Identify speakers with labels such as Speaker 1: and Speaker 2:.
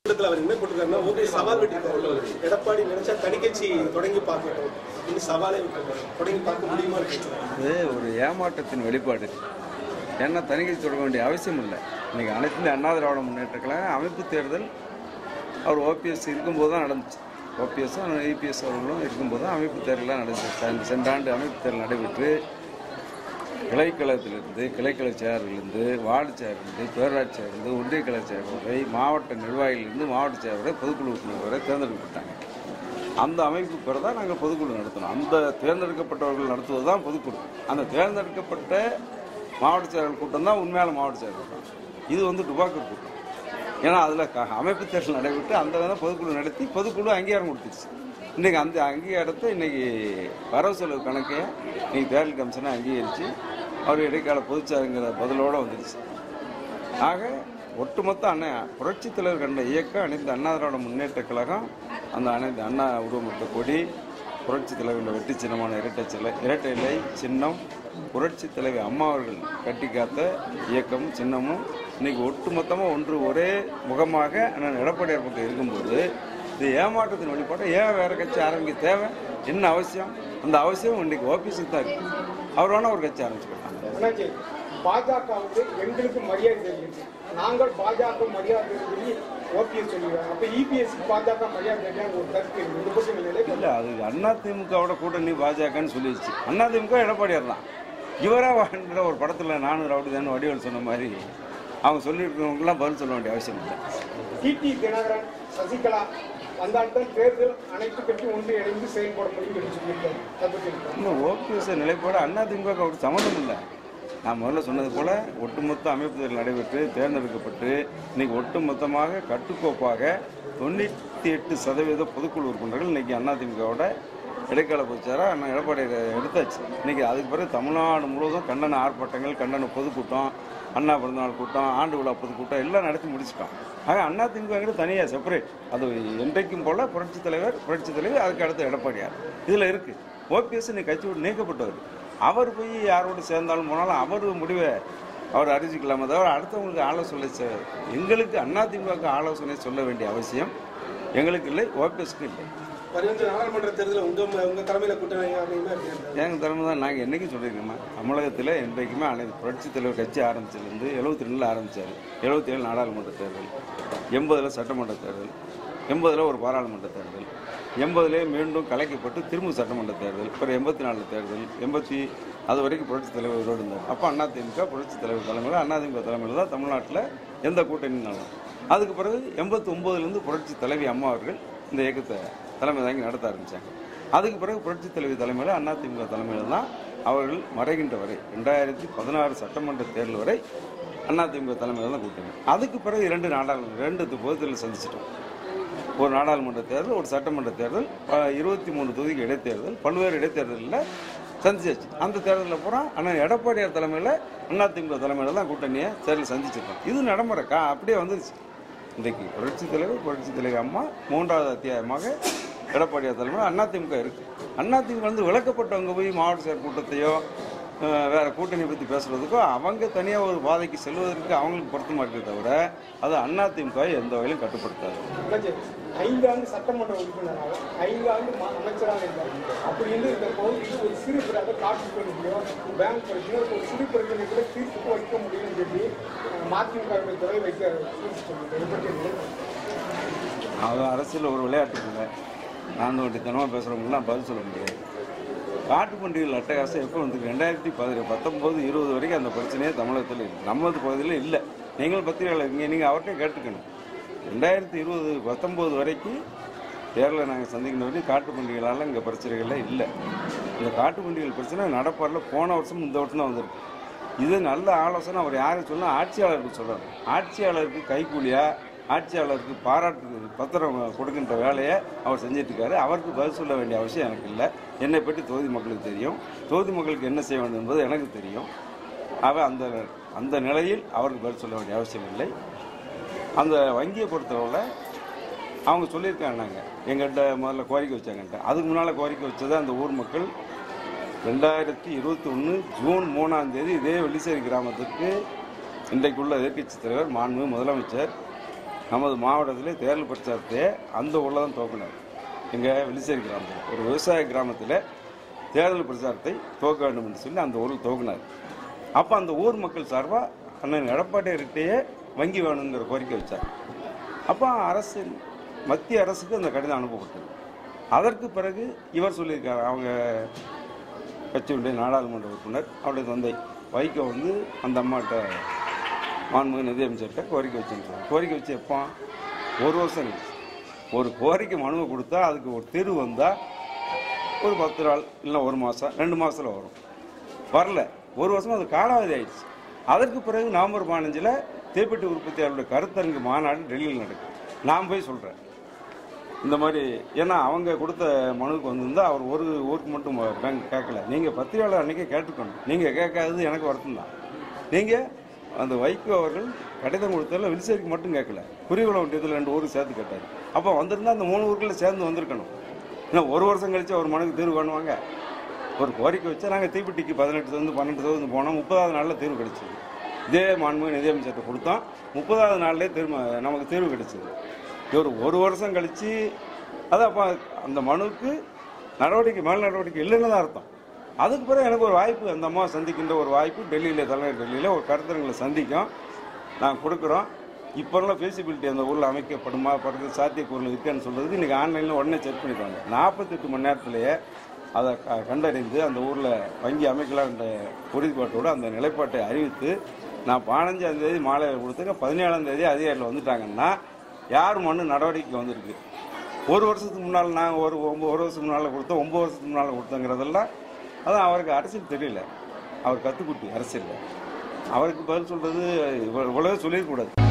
Speaker 1: கூட்டத்தில் அவர் என்ன போட்டிருக்காருன்னா ஓபிஎஸ் சவால் விட்டிருக்காரு எடப்பாடி நினைச்சா தனிக்கட்சி தொடங்கி பார்க்கட்டும் இன்னும் சவாலே விட்டுருக்காரு தொடங்கி பார்க்க முடியுமா கேட்கிறாரு
Speaker 2: இது ஒரு ஏமாற்றத்தின் வெளிப்பாடு ஏன்னா தணிக்கை தொடங்க வேண்டிய அவசியம் இல்லை இன்னைக்கு அனைத்து இந்திய அண்ணா திராவிட முன்னேற்ற கழகம் அமைப்பு தேர்தல் அவர் ஓபிஎஸ் இருக்கும்போது தான் நடந்துச்சு ஓபிஎஸும் இபிஎஸ் அவர்களும் இருக்கும்போது தான் அமைப்பு தேர்தலாம் நடந்துச்சு சென்ற- சென்ற ஆண்டு அமைப்பு தேர்தல் நடைபெற்று கிளைக்கழகத்திலிருந்து கிளைக்கழக செயலரிலிருந்து வார்டு செயலரிலிருந்து பேரூராட்சி செயலரிலிருந்து ஒன்றிய கழக செயலர் வரை மாவட்ட நிர்வாகிகளிலிருந்து மாவட்ட செயலர் வரை பொதுக்குழு உறுப்பினர் வரை தேர்ந்தெடுக்கப்பட்டாங்க அந்த அமைப்பு பிற தான் நாங்கள் பொதுக்குழு நடத்தணும் அந்த தேர்ந்தெடுக்கப்பட்டவர்கள் நடத்துவது தான் பொதுக்குழு அந்த தேர்ந்தெடுக்கப்பட்ட மாவட்ட செயலர் கூட்டம் தான் உண்மையான மாவட்ட செயலர் கூட்டம் இது வந்து டுபாக்கர் கூட்டம் ஏன்னா அதில் அமைப்பு தேர்தல் நடைபெற்று அந்த தான் பொதுக்குழு நடத்தி பொதுக்குழு அங்கீகாரம் கொடுத்துருச்சு இன்றைக்கி அந்த அங்கீகாரத்தை இன்னைக்கு வரவு செலவு கணக்கை இன்னைக்கு தேர்தல் கமிஷனை அங்கீகரித்து அவர் இடைக்கால பொதுச்சாருங்கிற பதிலோடு வந்துருச்சு ஆக ஒட்டுமொத்த அண்ணன் புரட்சி தலைவர் கண்ட இயக்கம் அனைத்து அண்ணா திராவிட முன்னேற்ற கழகம் அந்த அனைத்து அண்ணா உருவமிட்ட கொடி புரட்சி தலைவருடைய வெற்றி சின்னமான இரட்டை சிலை இரட்டை இலை சின்னம் புரட்சி தலைவர் அம்மா அவர்கள் கட்டி காத்த இயக்கம் சின்னமும் இன்னைக்கு ஒட்டுமொத்தமாக ஒன்று ஒரே முகமாக அண்ணன் எடப்பாடியார் பக்கம் இருக்கும்போது இது ஏமாற்றத்தின் வெளிப்பாட்டை ஏன் வேற கட்சி ஆரம்பிக்க தேவை என்ன அவசியம் அந்த அவசியம் இன்னைக்கு ஓபிஎஸ்க்கு தான் இருக்கு அவர் வேணா ஒரு கட்சி ஆரம்பிச்சுக்கலாம்
Speaker 3: அண்ணாச்சி பாஜக வந்து எங்களுக்கு மரியாதை தெரியுது நாங்கள் பாஜக மரியாதை சொல்லி ஓபிஎஸ் சொல்லிடுறாங்க அப்ப இபிஎஸ் பாஜக மரியாதை தெரியாது ஒரு கருத்து இருக்கு. இந்த பற்றி நிலை
Speaker 2: இல்ல அது அண்ணா திமுகவோட கூட்டணி பாஜகன்னு சொல்லிடுச்சு அண்ணா திமுக எடப்பாடியார் தான் இவரா வாழ்ன்ற ஒரு படத்துல நானூறு ரவுடி தான் வடிவேல் சொன்ன மாதிரி அவங்க சொல்லியிருக்கிறவங்கலாம் பதில் சொல்ல வேண்டிய அவசியம் இல்லை
Speaker 3: டிடி தினகரன் சசிகலா வந்தால்தான் தேர்தல் அனைத்து கட்சியும் ஒன்று இணைந்து செயல்பட முடியும் என்று சொல்லியிருக்காரு அதை பற்றி இருக்கா?
Speaker 2: இன்னும் ஓபிஎஸ் நிலைப்பாடு அண்ணா திமுக ஒரு சம்மந்தம் இல்லை நான் முதல்ல சொன்னது போல ஒட்டுமொத்த அமைப்பு தேர்தல் நடைபெற்று தேர்ந்தெடுக்கப்பட்டு இன்னைக்கு ஒட்டுமொத்தமாக கட்டுக்கோப்பாக தொண்ணூற்றி எட்டு சதவீத பொதுக்குழு உறுப்பினர்கள் இன்னைக்கு அண்ணா திமுகவோட இடைக்கால பொதுச்சாராக அண்ணா எடப்பாடி எடுத்தாச்சு இன்னைக்கு அதுக்கு பிறகு தமிழ்நாடு முழுவதும் கண்டன ஆர்ப்பாட்டங்கள் கண்டன பொதுக்கூட்டம் அண்ணா பிறந்தநாள் கூட்டம் ஆண்டு விழா பொதுக்கூட்டம் எல்லாம் நடத்தி முடிச்சிட்டோம் ஆக அண்ணா திமுக தனியாக செப்பரேட் அது என்றைக்கும் போல புரட்சி தலைவர் புரட்சி தலைவர் அதுக்கு அடுத்து எடப்பாடியார் இதில் இருக்கு ஓபிஎஸ் இன்னைக்கு கட்சி விட்டு நீக்கப்பட்டவர் அவர் போய் யாரோடு சேர்ந்தாலும் போனாலும் அவர் முடிவை அவர் அறிவிக்கலாமே தவிர அடுத்தவங்களுக்கு ஆலோசனை செ- எங்களுக்கு அதிமுக ஆலோசனை சொல்ல வேண்டிய அவசியம் எங்களுக்கு இல்லை ஓபிஎஸ்க்கு இல்லை
Speaker 1: வருகின்ற நாடாளுமன்ற தேர்தலில் உங்க உங்க தலைமையில கூட்டணி அப்படின்னா எப்படி
Speaker 2: எங்கள் தலைமை தான் நாங்கள் என்றைக்கும் சொல்லியிருக்கோமா தமிழகத்தில் என்றைக்குமே அனைத்து புரட்சி தலைவர் கட்சி ஆரம்பிச்சதுலேருந்து எழுபத்தி ரெண்டில் ஆரம்பித்தார் எழுபத்தி ஏழு நாடாளுமன்ற தேர்தல் எண்பதில் சட்டமன்ற தேர்தல் எண்பதில் ஒரு பாராளுமன்ற தேர்தல் எண்பதுலேயே மீண்டும் கலைக்கப்பட்டு திரும்ப சட்டமன்ற தேர்தல் அப்புறம் எண்பத்தி நாலு தேர்தல் எண்பத்தி அது வரைக்கும் புரட்சி தலைவர் உயிரோடு இருந்தார் அப்போ அதிமுக புரட்சி தலைவர் தலைமையில் அதிமுக தலைமையில் தான் தமிழ்நாட்டில் எந்த கூட்டணினாலும் அதுக்கு பிறகு எண்பத்தி ஒம்போதுலேருந்து புரட்சி தலைவி அம்மா அவர்கள் இந்த இயக்கத்தை தலைமை தாங்கி நடத்த ஆரம்பித்தாங்க அதுக்கு பிறகு புரட்சி தலைவி தலைமையில் அதிமுக தலைமையில் தான் அவர்கள் மறைகின்ற வரை ரெண்டாயிரத்தி பதினாறு சட்டமன்ற தேர்தல் வரை அதிமுக தலைமையில் தான் கூட்டணி அதுக்கு பிறகு இரண்டு நாடாளுமன்ற ரெண்டு பொது தேர்தல் சந்திச்சிட்டோம் ஒரு நாடாளுமன்ற தேர்தல் ஒரு சட்டமன்ற தேர்தல் ப- இருபத்தி மூணு தொகுதிக்கு இடைத்தேர்தல் பல்வேறு இடைத்தேர்தலில் சந்திச்சாச்சு அந்த தேர்தலில் பூரா ஆனால் எடப்பாடியார் தலைமையில் அதிமுக தலைமையில் தான் கூட்டணியை தேர்தல் சந்திச்சிருக்கோம் இது நடைமுறை கா அப்படியே வந்துருச்சு இன்றைக்கு புரட்சி தலைவர் புரட்சி தலைவர் அம்மா மூன்றாவது அத்தியாயமாக எடப்பாடியார் தலைமையில் அதிமுக இருக்கு அதிமுக வந்து விளக்கப்பட்டவங்க போய் மாவட்ட செயற் கூட்டத்தையோ அஹ், வேற கூட்டணி பற்றி பேசுறதுக்கோ அவங்க தனியாக ஒரு பாதைக்கு செல்வதற்கு அவங்களுக்கு பொருத்தமாக இருக்கே தவிர அது அதிமுக எந்த வகையிலும் கட்டுப்படுத்தாது
Speaker 3: அண்ணாச்சி ஐந்து ஆண்டு சட்டமன்ற உறுப்பினராக ஐந்து ஆண்டு ம- அமைச்சராக இருந்தார் அப்படி இருந்து இந்த பகுதியில் ஒரு சிறு பிறகு காட்டு பிரச்சனையோ பேங்க் பிரச்சனையோ ஒரு சிறு பிரச்சனை கூட தீர்த்து வைக்க முடியும்னு சொல்லி அஹ், மதிமுக துறை வைக்க சொல்லிட்டு இதை பற்றி நிலை
Speaker 2: அது அரசியல் ஒரு விளையாட்டு இல்லை நான் வண்டித்தனமாக பேசுகிறவங்களாம் பதில் சொல்ல முடியாது காட்டு பண்டிகைகள் அட்டகாசம் எப்போ வந்து ரெண்டாயிரத்தி பதி பத்தொம்போது இருபது வரைக்கும் அந்த பிரச்சனையே தமிழகத்தில் இல்லை நமது பகுதியில் இல்லை நீங்கள் பத்திரிகையாளர் இங்கே நீங்கள் அவர்கிட்ட கேட்டுக்கணும் ரெண்டாயிரத்தி இருபது பத்தொம்போது வரைக்கும் தேர்தலை நாங்கள் சந்திக்கிற வரைக்கும் காட்டு பண்டிகைகளால் இங்கே பிரச்சனைகள்லாம் இல்லை இந்த காட்டு பண்டிகைகள் பிரச்சனை நடப்பாரில் போன வருஷம் இந்த வருஷம் தான் வந்திருக்கு இது நல்ல ஆலோசனை அவர் யாருக்கு சொல்லணும் ஆட்சியாளருக்கு சொல்லணும் ஆட்சியாளருக்கு கைக்கூலியாக ஆட்சியாளருக்கு பாராட்டு பத்திரம் கொடுக்கின்ற வேலையை அவர் செஞ்சுட்டு இருக்காரு அவருக்கு பதில் சொல்ல வேண்டிய அவசியம் எனக்கு இல்லை என்னை பற்றி தொகுதி மக்களுக்கு தெரியும் தொகுதி மக்களுக்கு என்ன செய்ய வேண்டும் என்பது எனக்கு தெரியும் அவர் அந்த அந்த நிலையில் அவருக்கு பதில் சொல்ல வேண்டிய அவசியம் இல்லை அந்த வங்கியை பொறுத்தளவில் அவங்க சொல்லியிருக்காங்க நாங்கள் எங்கள்கிட்ட முதல்ல கோரிக்கை வச்சாங்கன்ட்டு அதுக்கு முன்னால் கோரிக்கை வச்சது அந்த ஊர் மக்கள் ரெண்டாயிரத்தி இருபத்தி ஒன்று ஜூன் மூணாம் தேதி இதே வெள்ளிசேரி கிராமத்துக்கு இன்றைக்குள்ள எதிர்க்கட்சித் தலைவர் மாண்பு முதலமைச்சர் நமது மாவட்டத்திலே தேர்தல் பிரச்சாரத்தையே அந்த ஊரில் தான் துவக்கினார் எங்கள் வெளிச்சேரி கிராமத்தில் ஒரு விவசாய கிராமத்தில் தேர்தல் பிரச்சாரத்தை துவக்க வேண்டும் என்று சொல்லி அந்த ஊரில் துவக்கினார் அப்போ அந்த ஊர் மக்கள் சார்பாக அண்ணன் எடப்பாடியார்கிட்டயே வங்கி வேணுங்கிற கோரிக்கை வச்சார் அப்போ அரசு மத்திய அரசுக்கு அந்த கடிதம் அனுப்பப்பட்டது அதற்கு பிறகு இவர் சொல்லியிருக்காரு அவங்க கட்சியுடைய நாடாளுமன்ற உறுப்பினர் அவருடைய தந்தை வைகோ வந்து அந்த அம்மாட்ட மாண்புமிகு நிதியமைச்சர்கிட்ட கோரிக்கை வச்சுருக்காங்க கோரிக்கை வச்சு எப்போ ஒரு வருஷம் கழிச்சு ஒரு கோரிக்கை மனுவை கொடுத்தா அதுக்கு ஒரு தீர்வு வந்தால் ஒரு பத்து நாள் இல்லை ஒரு மாதம் ரெண்டு மாதத்தில் வரும் வரல ஒரு வருஷம் அது காலாவதி ஆயிடுச்சு அதற்கு பிறகு நவம்பர் பதினஞ்சில் தீப்பெட்டி உற்பத்தியாளருடைய கருத்தரங்கு மாநாடு டெல்லியில் நடக்கும் நான் போய் சொல்கிறேன் இந்த மாதிரி ஏன்னா அவங்க கொடுத்த மனுவுக்கு வந்திருந்தா அவர் ஒரு ஊருக்கு மட்டும் பேங்க் கேட்கல நீங்கள் பத்திரிகையாளர் அன்றைக்கே கேட்டுக்கணும் நீங்கள் கேட்காதது எனக்கு வருத்தம் தான் நீங்கள் அந்த வைகோ அவர்கள் கடிதம் கொடுத்ததில் வில்சேரிக்கு மட்டும் கேட்கல குறிகுளம் இதில் ரெண்டு ஊருக்கு சேர்த்து கேட்டார் அப்போ வந்திருந்தா அந்த மூணு ஊருக்குள்ள சேர்ந்து வந்திருக்கணும் இன்னும் ஒரு வருஷம் கழிச்சு அவர் மனுக்கு தீர்வு பண்ணுவாங்க ஒரு கோரிக்கை வச்சா நாங்கள் தீப்பெட்டிக்கு பதினெட்டு சதவீதம் பன்னெண்டு சதவீதம் போனோம் முப்பதாவது நாளில் தீர்வு கிடைச்சது இதே மாண்புமிகு நிதியமைச்சர்கிட்ட கொடுத்தோம் முப்பதாவது நாள்லேயே தீர்வு நமக்கு தீர்வு கிடைச்சது இவர் ஒரு வருஷம் கழிச்சு அது அப்போ அந்த மனுவுக்கு நடவடிக்கை மேல் நடவடிக்கை இல்லைன்னு தான் அர்த்தம் அதுக்கு பிறகு எனக்கு ஒரு வாய்ப்பு அந்த அம்மா சந்திக்கின்ற ஒரு வாய்ப்பு டெல்லியில் தலைநகர் டெல்லியில் ஒரு கருத்தரங்களை சந்திக்கும் நான் கொடுக்குறோம் இப்போல்லாம் ஃபெசிபிலிட்டி அந்த ஊரில் அமைக்கப்படுமா படுறது சாத்தியக்கூறுகள் இருக்குன்னு சொல்றதுக்கு இன்றைக்கி ஆன்லைனில் உடனே செக் பண்ணிடுவாங்க நாற்பத்தெட்டு மணி நேரத்திலேயே அதை க- கண்டறிந்து அந்த ஊரில் வங்கி அமைக்கலான்ற உறுதிப்பாட்டோடு அந்த நிலைப்பாட்டை அறிவித்து நான் பதினஞ்சாம் தேதி மாலை கொடுத்துங்க பதினேழாம் தேதி அதிகாரிகள் வந்துட்டாங்கன்னா யார் மனு நடவடிக்கை வந்திருக்கு ஒரு வருஷத்துக்கு முன்னால் நான் ஒரு ஒம்பது ஒரு வருஷத்துக்கு முன்னால் கொடுத்தோம் ஒம்பது வருஷத்துக்கு முன்னால் கொடுத்தோங்கிறதெல்லாம் அதான் அவருக்கு அரசியல் தெரியல அவர் கத்துக்குட்டி அரசியல் அவருக்கு பதில் சொல்றது இவ்வளவு சொல்லிடக்கூடாது